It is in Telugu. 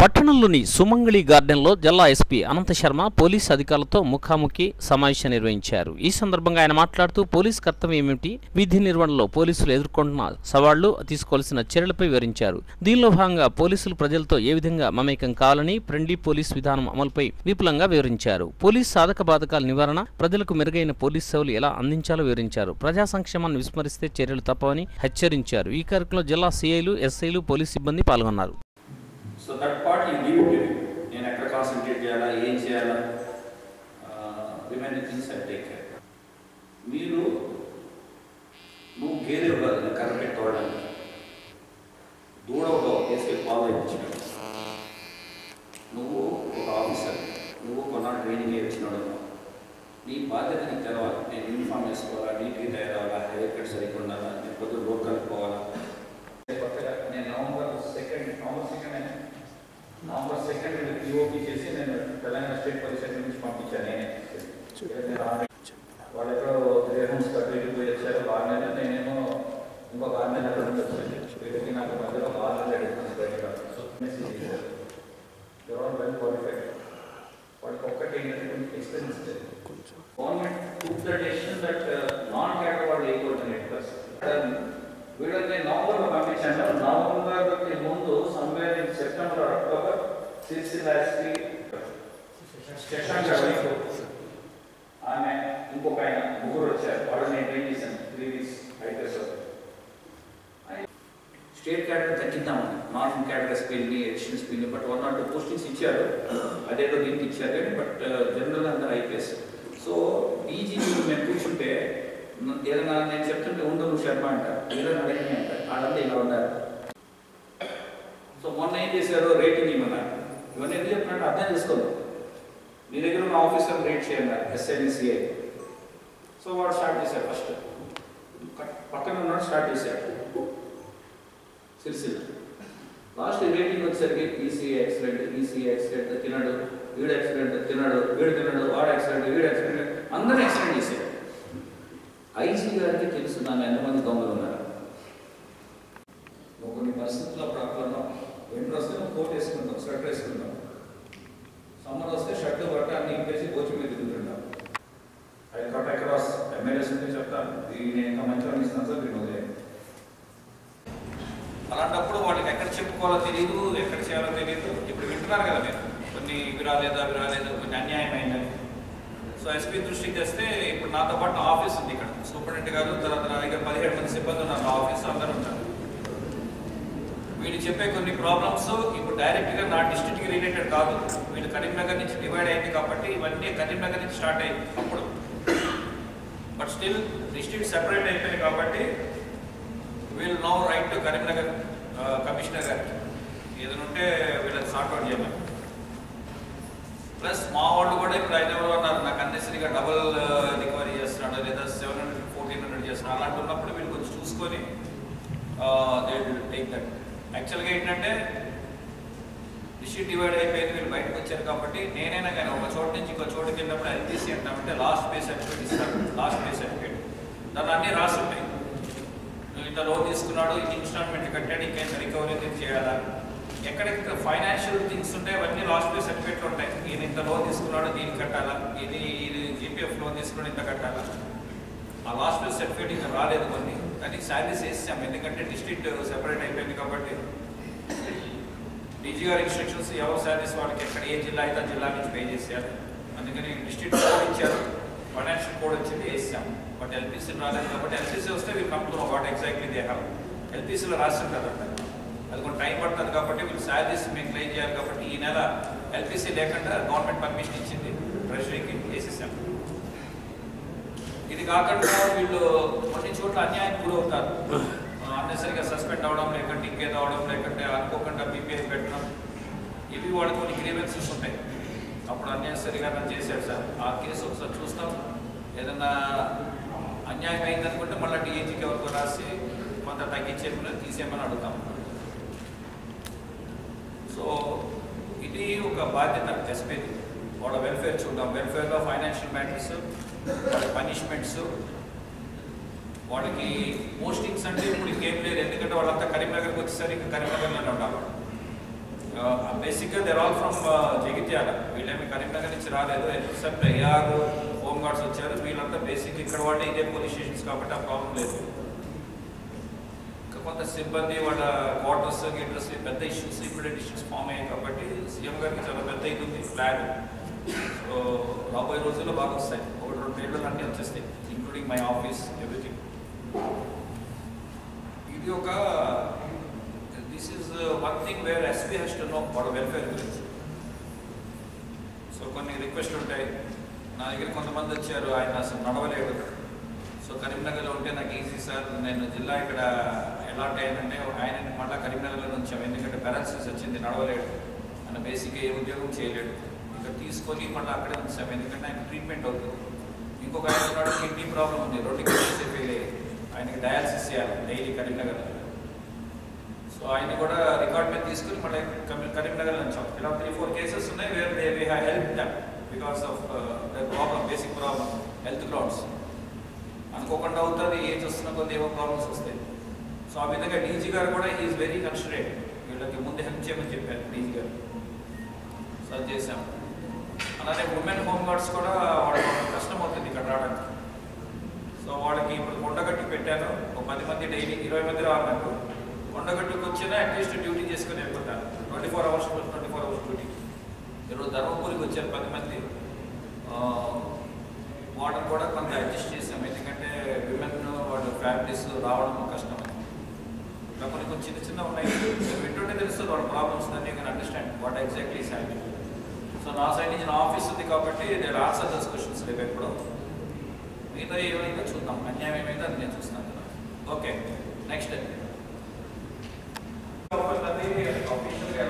పట్టణంలోని సుమంగళి గార్డెన్లో జిల్లా ఎస్పీ అనంత శర్మ పోలీస్ అధికారులతో ముఖాముఖి సమావేశం నిర్వహించారు ఈ సందర్భంగా ఆయన మాట్లాడుతూ పోలీస్ కర్తవ్యం ఏమిటి విధి నిర్వహణలో పోలీసులు ఎదుర్కొంటున్న సవాళ్లు తీసుకోవాల్సిన చర్యలపై వివరించారు దీనిలో భాగంగా పోలీసులు ప్రజలతో ఏ విధంగా మమేకం కావాలని ఫ్రెండ్లీ పోలీస్ విధానం అమలుపై విపులంగా వివరించారు పోలీస్ సాధక బాధకాల నివారణ ప్రజలకు మెరుగైన పోలీస్ సేవలు ఎలా అందించాలో వివరించారు ప్రజా సంక్షేమాన్ని విస్మరిస్తే చర్యలు తప్పవని హెచ్చరించారు ఈ కార్యక్రమంలో జిల్లా సిఐలు ఎస్ఐలు పోలీస్ సిబ్బంది పాల్గొన్నారు so that part you leave it నేను ఎక్కడ కాన్సన్ట్రేట్ చేయాలా ఏం చేయాలా remaining things I take care మీరు నువ్వు గేదె ఇవ్వాలి కర్ర పెట్టుకోవడానికి దూడ ఒక వేసుకెళ్ళి పాలు ఇచ్చినాడు నువ్వు ఒక ఆఫీసర్ నువ్వు కొన్నాళ్ళు ట్రైనింగ్ ఇచ్చినాడు నీ బాధ్యత నీకు తెలవాలి నేను యూనిఫామ్ వేసుకోవాలా నీట్గా తయారవ్వాలా హెయిర్ కట్ సరిగ్గా ఉండాలా నేను పొద్దున్న లోకల్ పోవాలా కొత్తగా నేను November second November second November second POP చేసి నేను తెలంగాణ స్టేట్ పరిషత్ నుంచి పంపించాను నేనే నేను ఆమె- వాళ్ళు ఎక్కడో త్రీ హౌన్స్ కట్టి పోయి వచ్చారు ఆరు నెలలు నేనేమో ఇంకొక ఆరు నెలలు అక్కడ నుంచి వచ్చాను వీటికి నాకు మధ్యలో ఒక ఆరు నెలలు అడుగుతుంది బయట మెసేజ్ చేశారు యువర్ ఆల్ వెల్ క్వాలిఫైడ్ వాళ్ళకి ఒక్కటి ఏంటంటే కొంచెం ఎక్స్పీరియన్స్ లేదు government took the decision that non cadre వాళ్ళు వేయకూడదు ఎయిట్ పర్సెంట్ వీళ్ళని నవంబర్లో పంపించాను నవంబర్కి ముందు somewhere in September October six SP Shashank గారు ఆమె ఇంకొక ఆయన ముగ్గురు వచ్చారు వాళ్ళు నేను ట్రైన్ చేశాను three weeks Hyderabad state cadre తగ్గిద్దామని నాన్ క్యాడర్ ఎస్పీని ఎడిషన్ ఎస్పీని but one not two postings ఇచ్చారు అదేదో దీనికి ఇచ్చారు కానీ బట్ జనరల్ అందరూ ఐపీఎస్ సో డీజీ మేము కూర్చుంటే న- ఏదైనా నేను చెప్తుంటే ఉండు నువ్వు శర్మ అంట ఏదైనా అడగని అంట వాళ్ళంతా ఇలా ఉన్నారు సో మొన్న ఏం చేశారు రేటింగ్ ఇవ్వమన్నారు ఇవన్నీ ఎందుకు చెప్తున్నట్టు అర్థం చేసుకోదు నీ దగ్గర ఉన్న ఆఫీసర్ రేట్ చేయన్నారు ఎస్ఎన్సిఐ సో వాడు స్టార్ట్ చేశారు ఫస్ట్ పక్కన ఉన్నాడు స్టార్ట్ చేశాడు సిరిసిల్ల లాస్ట్ రేటింగ్ వచ్చేసరికి ఈసీ యాక్సిడెంట్ ఈసీ యాక్సిడెంట్ తినడు వీడు యాక్సిడెంట్ తినడు వీడు తినడు వాడు యాక్సిడెంట్ వీడు యాక్సిడెంట్ అందరూ యాక్సిడెంట్ చేశారు ఐసీ గారికి తెలుసు నన్ను ఎంతమంది దొంగలు ఉన్నారు నువ్వు కొన్ని పరిస్థితుల్లో ప్రాబ్లం వింటర్ వస్తే నువ్వు కోట్ వేసుకుంటావు స్వెటర్ వేసుకుంటావు సమ్మర్ వస్తే షర్ట్ బట్ట అన్ని ఇప్పేసి కోచి మీద తిరుగుతుంటావు అది కట్ అక్రాస్ ఎమ్మెల్యేస్ ఉంటే చెప్తాను ఇది నేను ఇంకా మంచిగా ఇస్తాను సార్ దీని వదిలేదు అలాంటప్పుడు వాళ్ళకి ఎక్కడ చెప్పుకోవాలో తెలియదు ఎక్కడ చేయాలో తెలియదు ఇప్పుడు వింటున్నారు కదా మీరు కొన్ని ఇవి రాలేదు అవి రాలేదు కొన్ని అన్యాయం అయిందని సో ఎస్పీ దృష్టికి తెస్తే ఇప్పుడు నాతో పాటు నా ఆఫీస్ ఉంది ఇక్కడ సూపరింటెండెంట్ గారు తర్వాత నా దగ్గర పదిహేడు మంది సిబ్బంది ఉన్నారు నా ఆఫీస్ అందరూ ఉంటారు వీళ్ళు చెప్పే కొన్ని ప్రాబ్లమ్స్ ఇప్పుడు డైరెక్ట్గా నా డిస్ట్రిక్ట్కి రిలేటెడ్ కాదు వీళ్ళు కరీంనగర్ నుంచి డివైడ్ అయింది కాబట్టి ఇవన్నీ కరీంనగర్ నుంచి స్టార్ట్ అయ్యింది అప్పుడు బట్ స్టిల్ డిస్ట్రిక్ట్ సెపరేట్ అయిపోయింది కాబట్టి we'll now write to Karimnagar commissioner గారికి ఏదైనా ఉంటే వీళ్ళని సార్ట్అవుట్ చేయమని ప్లస్ మా వాళ్ళు కూడా ఇప్పుడు హైదరాబాద్ ఉన్నారు నాకు అన్నెసరిగా డబుల్ రికవరీ చేస్తున్నాడు లేదా సెవెన్ హండ్రెడ్ ఫోర్టీన్ హండ్రెడ్ చేస్తున్నాడు అలాంటి ఉన్నప్పుడు వీళ్ళు కొంచెం చూసుకొని దే విల్ టేక్ దట్ యాక్చువల్గా ఏంటంటే డిస్ట్రిక్ట్ డివైడ్ అయిపోయింది వీళ్ళు బయటకు వచ్చారు కాబట్టి నేనైనా కానీ ఒక చోటు నుంచి ఇంకో చోటుకి వెళ్ళినప్పుడు ఎల్టీసీ అంటామంటే లాస్ట్ పే సర్టిఫికేట్ ఇస్తారు లాస్ట్ పే సర్టిఫికేట్ దాన్ని అన్నీ రాసి ఉంటాయి నువ్వు ఇంత లోన్ తీసుకున్నాడు ఇది ఇన్స్టాల్మెంట్ కట్టాడు ఇంకేం రికవరీ ఎందుకు చేయాలా ఎక్కడెక్కడ ఫైనాన్షియల్ థింగ్స్ ఉంటాయి అవన్నీ లాస్ట్ పే సర్టిఫికేట్లు ఉంటాయి ఈయన ఇంత లోన్ తీసుకున్నాడు దీనికి కట్టాలా ఇది ఇది జీపీఎఫ్ లోన్ తీసుకున్నాడు ఇంత కట్టాలా ఆ లాస్ట్ పే సర్టిఫికేట్ ఇంకా రాలేదు కొన్ని దానికి శాలరీస్ వేసాం ఎందుకంటే డిస్ట్రిక్ట్ సెపరేట్ అయిపోయింది కాబట్టి డీజీ గారి ఇన్స్ట్రక్షన్స్ ఎవరు శాలరీస్ వాళ్ళకి ఎక్కడ ఏ జిల్లా అయితే ఆ జిల్లా నుంచి పే చేసేయాలి అందుకని డిస్ట్రిక్ట్ కోడ్ ఇచ్చారు ఫైనాన్షియల్ కోడ్ వచ్చింది వేసాం బట్ ఎల్పిసి రాలేదు కాబట్టి ఎల్పిసి వస్తే వీళ్ళు computer what exactly they have ఎల్పిసిలో రాసి ఉంటుందంట అది కొంచెం టైం పడుతుంది కాబట్టి వీళ్ళు శాలరీస్ మేము క్లెయిమ్ చేయాలి కాబట్టి ఈ నెల ఎల్పిసి లేకుండా గవర్నమెంట్ పర్మిషన్ ఇచ్చింది ట్రెషరీకి వేసేసాం ఇది కాకుండా వీళ్ళు కొన్ని చోట్ల అన్యాయం గురవుతారు అన్నెసరిగా సస్పెండ్ అవ్వడం లేకుంటే ఇంకేదో అవడం లేకుంటే అనుకోకుండా బీపీఐ పెట్టడం ఇవి వాళ్ళకి కొన్ని గ్రీవెన్సెస్ ఉంటాయి అప్పుడు అన్యాయసరిగా నన్ను చేశాడు సార్ ఆ కేసు ఒకసారి చూస్తాం ఏదన్నా అన్యాయం అయిందనుకుంటే మళ్ళీ డిఏజీకి ఎవరికో రాసి కొంత తగ్గించేయమని తీసేయమని అడుగుతాం సో ఇది ఒక బాధ్యత ఎస్పీది వాళ్ళ వెల్ఫేర్ చూద్దాం వెల్ఫేర్లో ఫైనాన్షియల్ మ్యాటర్స్ వాళ్ళ పనిష్మెంట్స్ వాళ్ళకి పోస్టింగ్స్ అంటే ఇప్పుడు ఇంకేం లేదు ఎందుకంటే వాళ్ళంతా కరీంనగర్కి వచ్చేసరికి కరీంనగర్లోనే ఉండాలి బేసిక్గా దెర్ ఆల్ ఫ్రమ్ జగిత్యాల వీళ్ళేమి కరీంనగర్ నుంచి రాలేదు ఎక్సెప్ట్ ఏఆర్ హోమ్ గార్డ్స్ వచ్చారు వీళ్ళంతా బేసిక్ ఇక్కడ వాళ్ళే ఇదే పోలీస్ స్టేషన్స్ కాబట్టి ఆ ప్రాబ్లం లేదు ఇంకా కొంత సిబ్బంది వాళ్ళ క్వార్టర్స్ గిటర్స్ పెద్ద ఇష్యూస్ ఇమ్మీడియట్ ఇష్యూస్ ఫామ్ అయ్యాయి కాబట్టి సీఎం గారికి చాలా పెద్ద ఇది ఉంది ప్లాన్ సో రాబోయే రోజుల్లో బాగా వస్తాయి ఒకటి రెండు ఏళ్ళు అన్నీ వచ్చేస్తాయి ఇంక్లూడింగ్ మై ఆఫీస్ ఎవ్రీథింగ్ ఇది ఒక this is one thing where SP has to know వాళ్ళ వెల్ఫేర్ గురించి సో కొన్ని రిక్వెస్ట్ ఉంటాయి నా దగ్గర కొంతమంది వచ్చారు ఆయన అసలు నడవలేడు సో కరీంనగర్లో ఉంటే నాకు ఈజీ సార్ నేను జిల్లా ఇక్కడ ఎలాంటి అయ్యానంటే ఆయన మళ్ళీ కరీంనగర్లో ఉంచాం ఎందుకంటే పారాలసిస్ వచ్చింది నడవలేడు ఆయన బేసిక్గా ఏ ఉద్యోగం చేయలేడు ఇక్కడ తీసుకొని మళ్ళీ అక్కడే ఉంచాం ఎందుకంటే ఆయన ట్రీట్మెంట్ అవుతుంది ఇంకొక ఆయన ఉన్నాడు కిడ్నీ ప్రాబ్లం ఉంది రెండు కిడ్నీస్ ఫెయిల్ అయ్యాయి ఆయనకి డయాలసిస్ చేయాలి డైలీ కరీంనగర్ సో ఆయన కూడా రికార్డ్ మీద తీసుకుని మళ్ళీ కరీ- కరీంనగర్ ఉంచాం ఇలా త్రీ ఫోర్ కేసెస్ ఉన్నాయి where they we have help them because of the problem basic problem health grounds అనుకోకుండా అవుతుంది ఏజ్ వస్తున్న కొద్ది ఏవో ప్రాబ్లమ్స్ వస్తాయి సో ఆ విధంగా డీజీ గారు కూడా ఈజ్ వెరీ కన్సిడరేట్ వీళ్ళకి ముందు హెల్ప్ చేయమని చెప్పారు డీజీ గారు సో అది చేశాం అలానే ఉమెన్ హోమ్ గార్డ్స్ కూడా వాళ్ళకి కష్టం అవుతుంది ఇక్కడ రావడానికి సో వాళ్ళకి ఇప్పుడు కొండగట్టి పెట్టాను ఒక పది మంది డైలీ ఇరవై మంది రావాలన్నట్టు కొండగట్టుకు వచ్చినా అట్లీస్ట్ డ్యూటీ చేసుకుని వెళ్ళిపోతాను twenty four hours twenty four hours duty ఈరోజు ధర్మపురికి వచ్చారు పది మంది వాళ్ళని కూడా కొంత అడ్జస్ట్ చేసాం ఎందుకంటే విమెన్ వాళ్ళ ఫ్యామిలీస్ రావడం కష్టం ఇలా కొన్ని కొన్ని చిన్న చిన్న ఉన్నాయి మీరు వింటుంటే తెలుస్తుంది వాళ్ళ ప్రాబ్లమ్స్ దాన్ని you can understand what exactly is happy so నా సైడ్ నుంచి నా ఆఫీస్ ఉంది కాబట్టి నేను ఆన్సర్ దస్ క్వశ్చన్స్ రేపు ఎప్పుడు మిగతా ఏమైందో చూద్దాం అన్యాయం ఏమైందో అది నేను చూస్తాను ఓకే నెక్స్ట్ అఫీషియల్గా